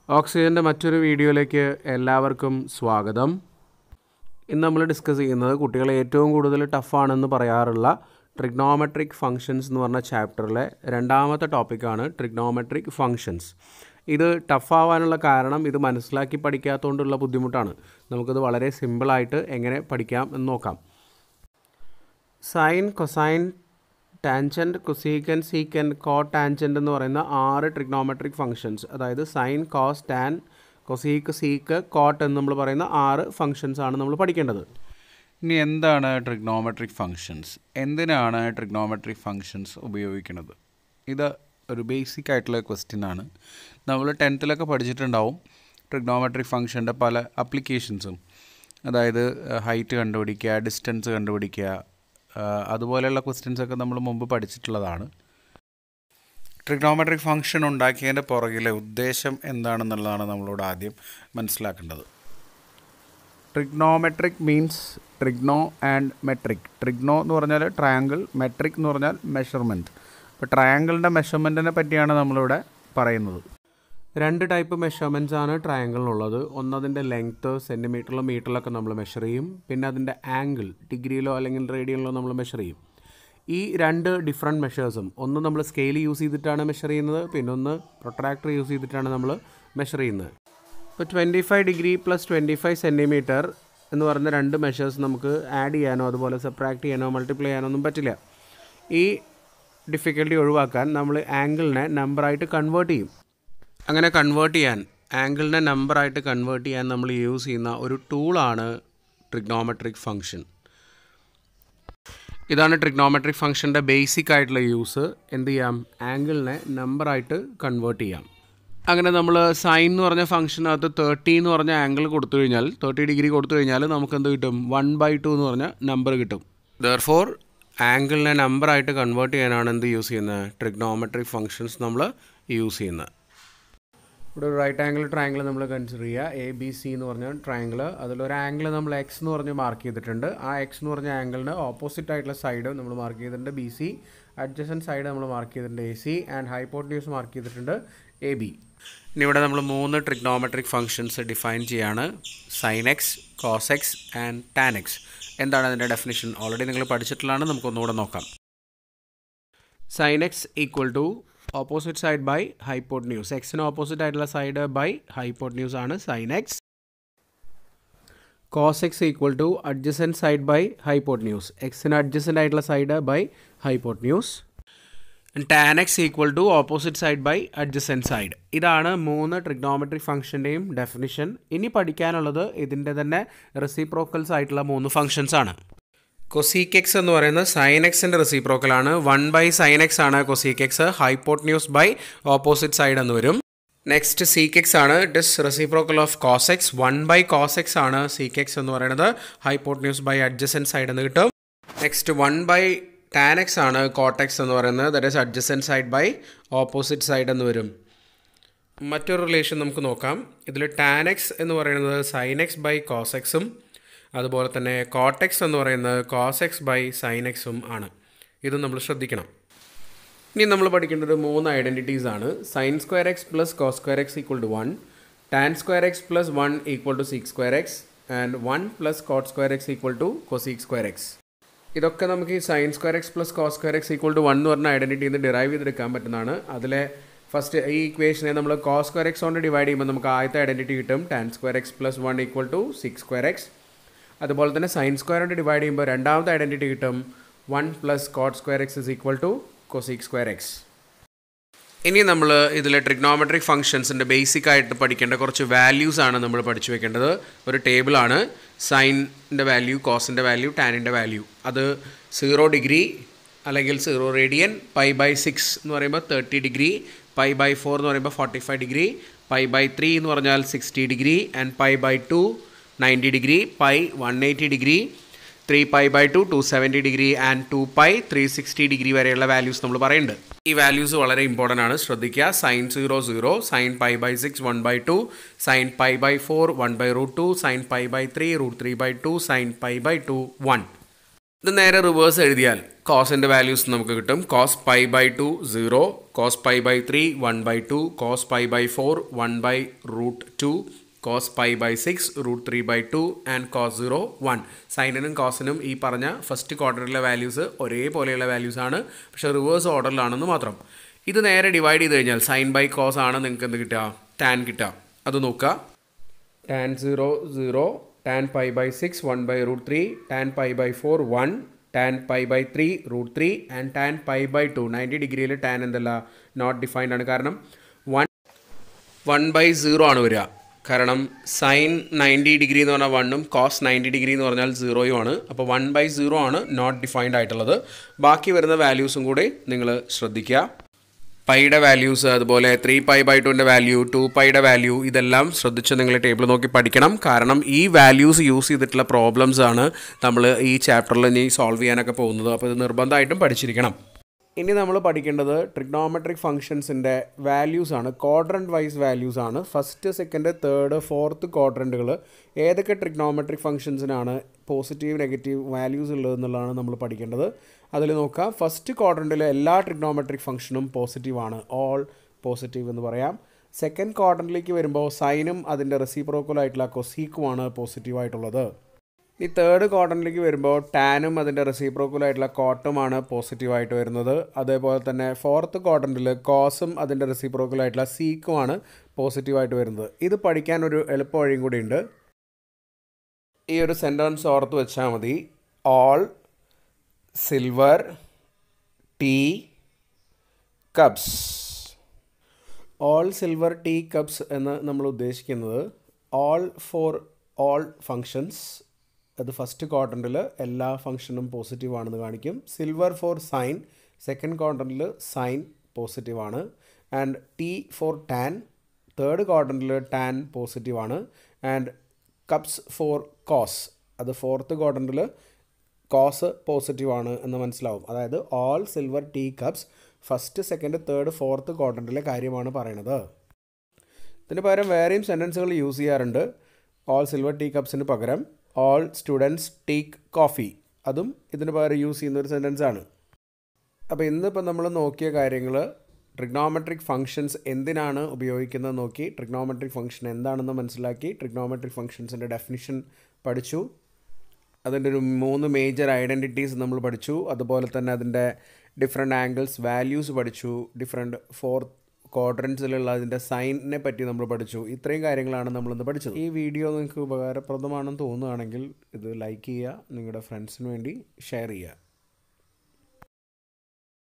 ഓക്സിജൻ്റെ മറ്റൊരു വീഡിയോയിലേക്ക് എല്ലാവർക്കും സ്വാഗതം ഇന്ന് നമ്മൾ ഡിസ്കസ് ചെയ്യുന്നത് കുട്ടികളെ ഏറ്റവും കൂടുതൽ ടഫാണെന്ന് പറയാറുള്ള ട്രിഗ്നോമെട്രിക് ഫങ്ഷൻസ് എന്ന് പറഞ്ഞ ചാപ്റ്ററിലെ രണ്ടാമത്തെ ടോപ്പിക്കാണ് ട്രിഗ്നോമെട്രിക് ഫങ്ഷൻസ് ഇത് ടഫാവാനുള്ള കാരണം ഇത് മനസ്സിലാക്കി പഠിക്കാത്തതുകൊണ്ടുള്ള ബുദ്ധിമുട്ടാണ് നമുക്കിത് വളരെ സിമ്പിളായിട്ട് എങ്ങനെ പഠിക്കാം എന്ന് നോക്കാം sine cosine tangent cosecant secant cotangent എന്ന് പറയുന്ന ആറ് ട്രിഗ്നോമെട്രിക് ഫങ്ഷൻസ് അതായത് sine cos tan cosec sec cot എന്ന് നമ്മൾ പറയുന്ന ആറ് ഫങ്ഷൻസ് ആണ് നമ്മൾ പഠിക്കേണ്ടത് ഇനി എന്താണ് ട്രിഗ്നോമെട്രിക് ഫങ്ഷൻസ് എന്തിനാണ് ട്രിഗ്നോമെട്രിക് ഫങ്ഷൻസ് ഉപയോഗിക്കുന്നത് ഇത് ഒരു ബേസിക് ആയിട്ടുള്ള ക്വസ്റ്റ്യൻ ആണ് നമ്മൾ ടെൻത്തിലൊക്കെ പഠിച്ചിട്ടുണ്ടാവും ട്രിഗ്നോമെട്രിക് ഫങ്ഷൻ്റെ പല അപ്ലിക്കേഷൻസും അതായത് ഹൈറ്റ് കണ്ടുപിടിക്കുക ഡിസ്റ്റൻസ് കണ്ടുപിടിക്കുക ആ, അതുപോലെയുള്ള ക്വസ്റ്റ്യൻസ് ഒക്കെ നമ്മൾ മുമ്പ് പഠിച്ചിട്ടുള്ളതാണ് ട്രിഗ്നോമെട്രിക് ഫങ്ഷൻ ഉണ്ടാക്കിയതിൻ്റെ പുറകിലെ ഉദ്ദേശം എന്താണെന്നുള്ളതാണ് നമ്മളോട് ആദ്യം മനസ്സിലാക്കേണ്ടത് trigonometric means trigono and metric trigono എന്ന് പറഞ്ഞാൽ ട്രയാങ്കിൾ മെട്രിക് എന്ന് പറഞ്ഞാൽ മെഷർമെൻറ്റ് അപ്പോൾ ട്രയാങ്കിളിൻ്റെ മെഷർമെൻറ്റിനെ പറ്റിയാണ് നമ്മളിവിടെ പറയുന്നത് രണ്ട് ടൈപ്പ് മെഷർമെൻറ്റ്സ് ആണ് ട്രയാങ്കിളിനുള്ളത് ഒന്ന് അതിൻ്റെ ലെങ്ത്ത് സെൻറ്റിമീറ്ററിലോ മീറ്ററിലൊക്കെ നമ്മൾ മെഷർ ചെയ്യും പിന്നെ അതിൻ്റെ ആംഗിൾ ഡിഗ്രിയിലോ അല്ലെങ്കിൽ റേഡിയനിലോ നമ്മൾ മെഷർ ചെയ്യും ഈ രണ്ട് ഡിഫറെൻറ്റ് മെഷേഴ്സും ഒന്ന് നമ്മൾ സ്കെയിൽ യൂസ് ചെയ്തിട്ടാണ് മെഷർ ചെയ്യുന്നത് പിന്നെ ഒന്ന് പ്രൊട്രാക്ടർ യൂസ് ചെയ്തിട്ടാണ് നമ്മൾ മെഷർ ചെയ്യുന്നത് ഇപ്പോൾ twenty five degree plus twenty five centimetre എന്ന് പറയുന്ന രണ്ട് മെഷേഴ്സ് നമുക്ക് ആഡ് ചെയ്യാനോ അതുപോലെ സെപ്പറാക്ട് ചെയ്യാനോ മൾട്ടിപ്ലൈ ചെയ്യാനോ ഒന്നും പറ്റില്ല ഈ ഡിഫിക്കൽട്ടി ഒഴിവാക്കാൻ നമ്മൾ ആംഗിളിനെ നമ്പറായിട്ട് കൺവേർട്ട് ചെയ്യും അങ്ങനെ കൺവേർട്ട് ചെയ്യാൻ ആംഗിളിനെ നമ്പറായിട്ട് കൺവേർട്ട് ചെയ്യാൻ നമ്മൾ യൂസ് ചെയ്യുന്ന ഒരു ടൂളാണ് ട്രിഗ്നോമെട്രിക് ഫങ്ഷൻ ഇതാണ് ട്രിഗ്നോമെട്രിക് ഫംഗ്ഷൻ്റെ ബേസിക് ആയിട്ടുള്ള യൂസ് എന്ത് ചെയ്യാം ആംഗിളിനെ നമ്പറായിട്ട് കൺവേർട്ട് ചെയ്യാം അങ്ങനെ നമ്മൾ സൈൻ എന്ന് പറഞ്ഞ ഫംഗ്ഷനകത്ത് തേർട്ടി എന്ന് പറഞ്ഞ ആംഗിൾ കൊടുത്തു കഴിഞ്ഞാൽ തേർട്ടി ഡിഗ്രി കൊടുത്തു കഴിഞ്ഞാൽ നമുക്ക് എന്ത് കിട്ടും വൺ ബൈ ടു എന്ന് പറഞ്ഞ നമ്പർ കിട്ടും ദർ ഫോർ ആംഗിളിനെ നമ്പറായിട്ട് കൺവേർട്ട് ചെയ്യാനാണ് എന്ത് യൂസ് ചെയ്യുന്നത് ട്രിഗ്നോമെട്രിക് ഫങ്ഷൻസ് നമ്മൾ യൂസ് ചെയ്യുന്നത് ഇവിടെ ഒരു റൈറ്റ് ആംഗിൾ ട്രയാങ്കിൾ നമ്മൾ കൺസിഡർ ചെയ്യുക എ ബി സി എന്ന് പറഞ്ഞ ട്രയാങ്കിൾ അതിലൊരു ആംഗിൾ നമ്മൾ എക്സ് എന്ന് പറഞ്ഞ് മാർക്ക് ചെയ്തിട്ടുണ്ട് ആ എക്സ് എന്ന് പറഞ്ഞ ആംഗിളിന് ഓപ്പോസിറ്റ് ആയിട്ടുള്ള സൈഡ് നമ്മൾ മാർക്ക് ചെയ്തിട്ടുണ്ട് ബി സി അഡ്ജസൻ സൈഡ് നമ്മൾ മാർക്ക് ചെയ്തിട്ടുണ്ട് A C and hypotenuse mark ചെയ്തിട്ടുണ്ട് എ ബി ഇനി ഇവിടെ നമ്മൾ മൂന്ന് ട്രിഗ്നോമെട്രിക് ഫംഗ്ഷൻസ് ഡിഫൈൻ ചെയ്യാണ് sine X cos X and tan X എന്താണ് അതിൻ്റെ ഡെഫിനിഷൻ ഓൾറെഡി നിങ്ങൾ പഠിച്ചിട്ടുള്ളതാണ് നമുക്കൊന്നുകൂടെ നോക്കാം sine X equal to opposite side by hypotenuse എക്സിന് ഓപ്പോസിറ്റ് ആയിട്ടുള്ള സൈഡ് ബൈ ഹൈപ്പോട്ട്ന്യൂസ് ആണ് sine X cos X equal to adjacent side by hypotenuse എക്സിന് അഡ്ജസൻ്റ് ആയിട്ടുള്ള side by hypotenuse tan X equal to opposite side by adjacent side ഇതാണ് മൂന്ന് trigonometric ഫംഗ്ഷൻ്റെയും definition ഇനി പഠിക്കാനുള്ളത് ഇതിൻ്റെ തന്നെ റെസിപ്രോക്കൽസ് ആയിട്ടുള്ള മൂന്ന് ഫംഗ്ഷൻസ് ആണ് കൊസീക് എക്സ് എന്ന് പറയുന്നത് സൈൻ എക്സിൻ്റെ റെസിപ്രോക്കലാണ് വൺ ബൈ സൈൻ എക്സ് ആണ് cosec X hypotenuse by opposite side എന്ന് വരും നെക്സ്റ്റ് സീക്ക് എക്സ് ആണ് it is reciprocal of cos X one by cos X ആണ് സീക്ക് എക്സ് എന്ന് പറയുന്നത് ഹൈപ്പോട്ട്ന്യൂസ് ബൈ അഡ്ജസൻ സൈഡ് എന്ന് കിട്ടും next one by tan X ആണ് കോട്ടെക്സ് എന്ന് പറയുന്നത് that is adjacent side by opposite side എന്ന് വരും മറ്റൊരു റിലേഷൻ നമുക്ക് നോക്കാം ഇതിൽ ടാൻ എക്സ് എന്ന് പറയുന്നത് സൈൻ എക്സ് ബൈ കോസ് എക്സും അതുപോലെ തന്നെ കോട്ടെക്സ് എന്ന് പറയുന്നത് കോസ് എക്സ് ബൈ സൈൻ എക്സും ആണ് ഇത് നമ്മൾ ശ്രദ്ധിക്കണം ഇനി നമ്മൾ പഠിക്കേണ്ടത് മൂന്ന് ഐഡൻറ്റിറ്റീസ് ആണ് sine square X plus cos square X equal to one tan square X plus one equal to sec square X and one plus cot square X equal to cosec square X ഇതൊക്കെ നമുക്ക് ഈ sine square X plus cos square X equal to one എന്ന് പറഞ്ഞ ഐഡൻറ്റിറ്റിയിൽ നിന്ന് derive ചെയ്തെടുക്കാൻ പറ്റുന്നതാണ് അതിലെ first ഈ ഇക്വേഷനെ നമ്മൾ കോസ് സ്ക്വയർ എക്സ് കൊണ്ട് ഡിവൈഡ് ചെയ്യുമ്പോൾ നമുക്ക് ആദ്യത്തെ ഐഡൻറ്റിറ്റി കിട്ടും tan square X plus one equal to sec square X അതുപോലെ തന്നെ സൈൻ സ്ക്വയർ കൊണ്ട് ഡിവൈഡ് ചെയ്യുമ്പോൾ രണ്ടാമത്തെ ഐഡൻറ്റിറ്റി കിട്ടും one plus cot square X is equal to cosec square X ഇനി നമ്മൾ ഇതിലെ ട്രിഗ്നോമെട്രിക് ഫംഗ്ഷൻസിൻ്റെ ബേസിക് ആയിട്ട് പഠിക്കേണ്ട കുറച്ച് വാല്യൂസ് ആണ് നമ്മൾ പഠിച്ചു വെക്കേണ്ടത് ഒരു ടേബിളാണ് സൈനിൻ്റെ വാല്യൂ കോസിൻ്റെ വാല്യൂ ടാനിൻ്റെ വാല്യൂ അത് സീറോ ഡിഗ്രി അല്ലെങ്കിൽ zero radian pi by six എന്ന് പറയുമ്പോൾ thirty degree pi by four എന്ന് പറയുമ്പോൾ forty five degree pi by three എന്ന് പറഞ്ഞാൽ sixty degree and pi by two ninety degree pi one eighty degree three pi by two two seventy degree and two pi three sixty degree വരെയുള്ള values നമ്മൾ പറയുന്നുണ്ട് ഈ values വളരെ important ആണ് ശ്രദ്ധിക്കുക sine zero zero sine pi by six one by two sine pi by four one by root two sine pi by three root three by two sine pi by two one ഇത് നേരെ reverse എഴുതിയാൽ കോസിൻ്റെ values നമുക്ക് കിട്ടും cos pi by two zero cos pi by three one by two cos pi by four one by root two cos pi by six root three by two and cos zero one സൈനിനും കോസിനും ഈ പറഞ്ഞ first ക്വാർട്ടറിലെ values ഒരേപോലെയുള്ള values ആണ് പക്ഷേ reverse ഓർഡറിലാണെന്ന് മാത്രം ഇത് നേരെ ഡിവൈഡ് ചെയ്ത് കഴിഞ്ഞാൽ സൈൻ ബൈ കോസ് ആണ് നിങ്ങൾക്ക് എന്ത് കിട്ടുക ടാൻ കിട്ടുക അത് നോക്കുക tan zero zero tan pi by six one by root three tan pi by four one tan pi by three root three and tan pi by two ninety ഡിഗ്രിയിൽ tan എന്തല്ല not defined ആണ് കാരണം one one by zero ആണ് വരിക കാരണം sine ninety degree എന്ന് പറഞ്ഞാൽ വണ്ണും കോസ് നയൻറ്റി ഡിഗ്രി എന്ന് പറഞ്ഞാൽ സീറോയും ആണ് അപ്പോൾ വൺ ബൈ സീറോ ആണ് നോട്ട് ഡിഫൈൻഡ് ആയിട്ടുള്ളത് ബാക്കി വരുന്ന വാല്യൂസും കൂടി നിങ്ങൾ ശ്രദ്ധിക്കുക പൈയുടെ വാല്യൂസ് അതുപോലെ ത്രീ പൈ ബൈ ടുവിൻ്റെ വാല്യൂ ടു പൈയുടെ വാല്യൂ ഇതെല്ലാം ശ്രദ്ധിച്ച് നിങ്ങൾ ടേബിൾ നോക്കി പഠിക്കണം കാരണം ഈ വാല്യൂസ് യൂസ് ചെയ്തിട്ടുള്ള പ്രോബ്ലംസ് ആണ് നമ്മൾ ഈ ചാപ്റ്ററിൽ ഇനി സോൾവ് ചെയ്യാനൊക്കെ പോകുന്നത് അപ്പോൾ ഇത് നിർബന്ധമായിട്ടും പഠിച്ചിരിക്കണം ഇനി നമ്മൾ പഠിക്കേണ്ടത് ട്രിഗ്നോമെട്രിക് ഫംഗ്ഷൻസിൻ്റെ വാല്യൂസ് ആണ് ക്വാഡ്രൻറ്റ് വൈസ് വാല്യൂസ് ആണ് ഫസ്റ്റ് സെക്കൻഡ് തേർഡ് ഫോർത്ത് ക്വാഡ്രൻറ്റുകൾ ഏതൊക്കെ ട്രിഗ്നോമെട്രിക് ഫംഗ്ഷൻസിനാണ് പോസിറ്റീവ് നെഗറ്റീവ് വാല്യൂസ് ഉള്ളത് എന്നുള്ളതാണ് നമ്മൾ പഠിക്കേണ്ടത് അതിൽ നോക്കാം ഫസ്റ്റ് ക്വാഡ്രൻറ്റിലെ എല്ലാ ട്രിഗ്നോമെട്രിക് ഫംഗ്ഷനും പോസിറ്റീവ് ആണ് ഓൾ പോസിറ്റീവ് എന്ന് പറയാം സെക്കൻഡ് ക്വാഡ്രൻറ്റിലേക്ക് വരുമ്പോൾ സൈനും അതിൻ്റെ റെസിപ്രോക്കൽ ആയിട്ടുള്ള കൊസീക്കുമാണ് പോസിറ്റീവ് ആയിട്ടുള്ളത് ഈ തേർഡ് ക്വാർട്ടറിലേക്ക് വരുമ്പോൾ ടാനും അതിൻ്റെ റെസിപ്രോക്കൽ ആയിട്ടുള്ള കോട്ടുമാണ് പോസിറ്റീവായിട്ട് വരുന്നത് അതേപോലെ തന്നെ ഫോർത്ത് ക്വാർട്ടറിൽ കോസും അതിൻ്റെ റെസിപ്രോക്കൽ ആയിട്ടുള്ള സീക്കുമാണ് പോസിറ്റീവായിട്ട് വരുന്നത് ഇത് പഠിക്കാൻ ഒരു എളുപ്പ വഴിയും കൂടി ഉണ്ട് ഈ ഒരു സെൻറ്റൻസ് ഓർത്ത് വെച്ചാൽ മതി all silver tea cups all silver tea cups എന്ന് നമ്മൾ ഉദ്ദേശിക്കുന്നത് ഓൾ ഫോർ ഓൾ ഫങ്ഷൻസ് അത് ഫസ്റ്റ് ക്വാർട്ടറിൽ എല്ലാ ഫംഗ്ഷനും പോസിറ്റീവ് ആണെന്ന് കാണിക്കും സിൽവർ ഫോർ സൈൻ സെക്കൻഡ് ക്വാർട്ടറിൽ സൈൻ പോസിറ്റീവ് ആണ് and T for tan third ക്വാർട്ടറിൽ ടാൻ പോസിറ്റീവ് ആണ് ആൻഡ് കപ്സ് ഫോർ കോസ് അത് ഫോർത്ത് ക്വാർട്ടറിൽ കോസ് പോസിറ്റീവ് ആണ് എന്ന് മനസ്സിലാവും അതായത് all silver tea cups first second third fourth ക്വാർട്ടറിലെ കാര്യമാണ് പറയുന്നത് ഇതിന് പകരം വേറെയും സെൻറ്റൻസുകൾ യൂസ് ചെയ്യാറുണ്ട് ഓൾ സിൽവർ ടീ കപ്സിന് പകരം ഓൾ സ്റ്റുഡൻസ് ടേക്ക് കോഫി അതും ഇതിന് പകരം യൂസ് ചെയ്യുന്ന ഒരു സെൻറ്റൻസ് ആണ് അപ്പോൾ ഇന്നിപ്പോൾ നമ്മൾ നോക്കിയ കാര്യങ്ങൾ ട്രിഗ്നോമെട്രിക് ഫങ്ഷൻസ് എന്തിനാണ് ഉപയോഗിക്കുന്നത് നോക്കി ട്രിഗ്നോമെട്രിക് ഫംഗ്ഷൻ എന്താണെന്ന് മനസ്സിലാക്കി ട്രിഗ്നോമെട്രിക് ഫംഗ്ഷൻസിൻ്റെ ഡെഫിനിഷൻ പഠിച്ചു അതിൻ്റെ ഒരു മൂന്ന് മേജർ ഐഡൻറ്റിറ്റീസ് നമ്മൾ പഠിച്ചു അതുപോലെ തന്നെ അതിൻ്റെ ഡിഫറെൻ്റ് ആംഗിൾസ് വാല്യൂസ് പഠിച്ചു ഡിഫറെൻറ്റ് ഫോർത്ത് ക്വാഡ്രൻസിലുള്ള അതിൻ്റെ സൈനിനെ പറ്റി നമ്മൾ പഠിച്ചു ഇത്രയും കാര്യങ്ങളാണ് നമ്മളിന്ന് പഠിച്ചത് ഈ വീഡിയോ നിങ്ങൾക്ക് ഉപകാരപ്രദമാണെന്ന് തോന്നുകയാണെങ്കിൽ ഇത് ലൈക്ക് ചെയ്യുക നിങ്ങളുടെ ഫ്രണ്ട്സിന് വേണ്ടി ഷെയർ ചെയ്യുക